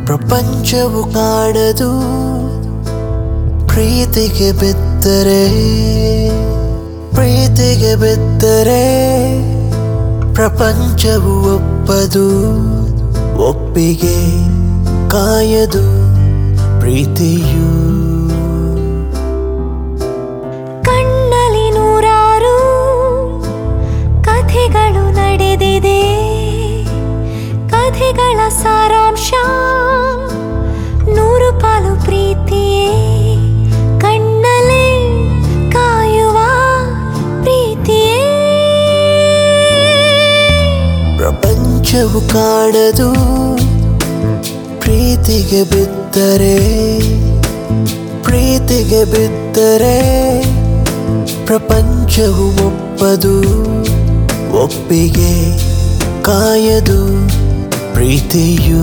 ಪ್ರಪಂಚವು ಕಾಣದು ಪ್ರೀತಿಗೆ ಬಿದ್ದರೆ ಪ್ರೀತಿಗೆ ಬಿದ್ದರೆ ಪ್ರಪಂಚವು ಒಪ್ಪದು ಒಪ್ಪಿಗೆ ಕಾಯದು ಪ್ರೀತಿಯು ಕಣ್ಣಲ್ಲಿ ನೂರಾರು ಕಥೆಗಳು ನಡೆದಿದೆ ಕಥೆಗಳ ಸಾರಾಂಶ ನೂರು ಪಾಲು ಪ್ರೀತಿಯೇ ಕಣ್ಣಲ್ಲೇ ಕಾಯುವ ಪ್ರೀತಿಯೇ ಪ್ರಪಂಚವು ಕಾಣದು ಪ್ರೀತಿಗೆ ಬಿದ್ದರೆ ಪ್ರೀತಿಗೆ ಬಿದ್ದರೆ ಪ್ರಪಂಚವು ಒಪ್ಪದು ಒಪ್ಪಿಗೆ ಕಾಯದು ಪ್ರೀತಿಯು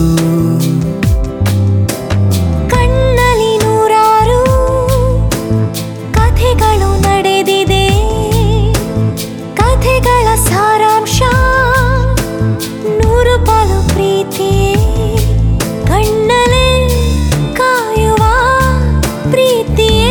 ಕಣ್ಣಲ್ಲಿ ನೂರಾರು ಕಥೆಗಳು ನಡೆದಿದೆ ಕಥೆಗಳ ಸಾರಾಂಶ ನೂರು ಪಾಲು ಪ್ರೀತಿಯೇ ಕಣ್ಣಲ್ಲೇ ಕಾಯುವ ಪ್ರೀತಿಯೇ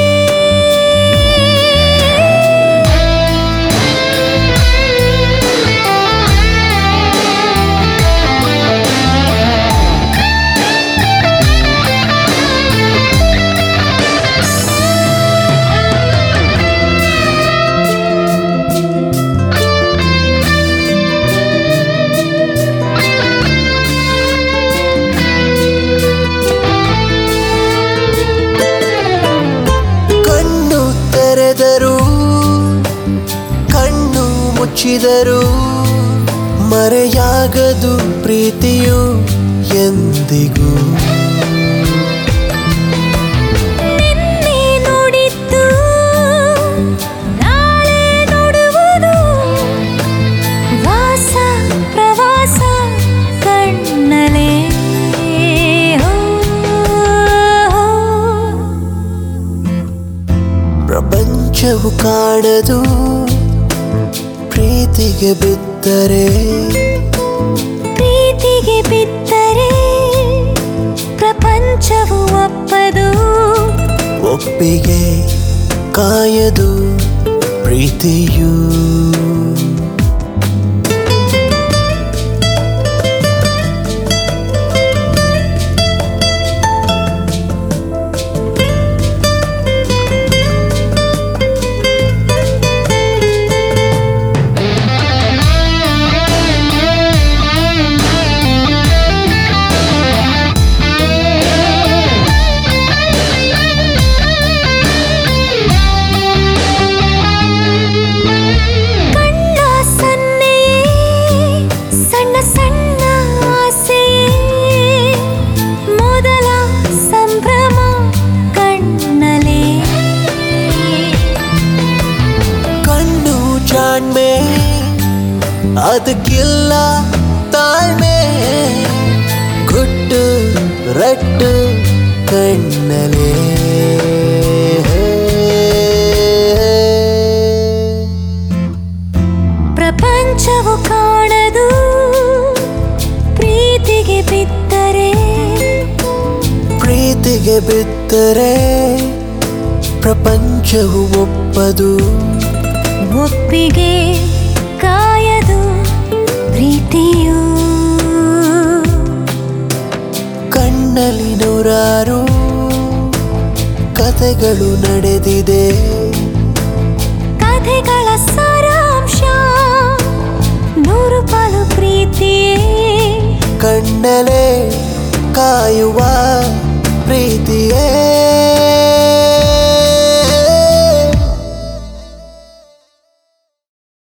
ಕಣ್ಣು ತೆರೆದರು ಕಣ್ಣು ಮುಚ್ಚಿದರು ಮರೆಯಾಗದು ಪ್ರೀತಿಯು ಎಂದಿಗೂ ನಿನ್ನೆ ನೋಡಿದ್ದು ನಾಳೆ ನೋಡುವುದು ವಾಸ ಪ್ರವಾಸ ಕಣ್ಣಲೇ ಪ್ರಪಂಚವು ಕಾಣದು ಪ್ರೀತಿಗೆ ಬಿದ್ದರೆ ಪ್ರೀತಿಗೆ ಬಿದ್ದರೆ ಪ್ರಪಂಚವು ಒಪ್ಪದು ಒಪ್ಪಿಗೆ ಕಾಯದು ಪ್ರೀತಿಯು ಕಣ್ಣ ಸನ್ನೆಯೇ ಸಣ್ಣ ಸಣ್ಣ ಆಸೆಯೇ ಮೊದಲ ಸಂಭ್ರಮ ಕಣ್ಣಲೇ ಕಣ್ಣು ಜಾಣ್ಮೆ ಅದಕ್ಕಿಲ್ಲ ತಾಳ್ಮೆ ಗುಟ್ಟು ರಟ್ಟು ಕಣ್ಣಲೇ ಪ್ರಪಂಚವು ಕಾಣದು ಪ್ರೀತಿಗೆ ಬಿದ್ದರೆ ಪ್ರೀತಿಗೆ ಬಿದ್ದರೆ ಪ್ರಪಂಚವು ಒಪ್ಪದು ಒಪ್ಪಿಗೆ ಕಾಯದು ಪ್ರೀತಿಯು ಕಣ್ಣಲ್ಲಿ ನೂರಾರು ಕಥೆಗಳು ನಡೆದಿದೆ ಕಥೆಗಳ ಸಾರಾಂಶ ನೂರು ಪಾಲು ಪ್ರೀತಿಯೇ ಕಣ್ಣಲೇ ಕಾಯುವ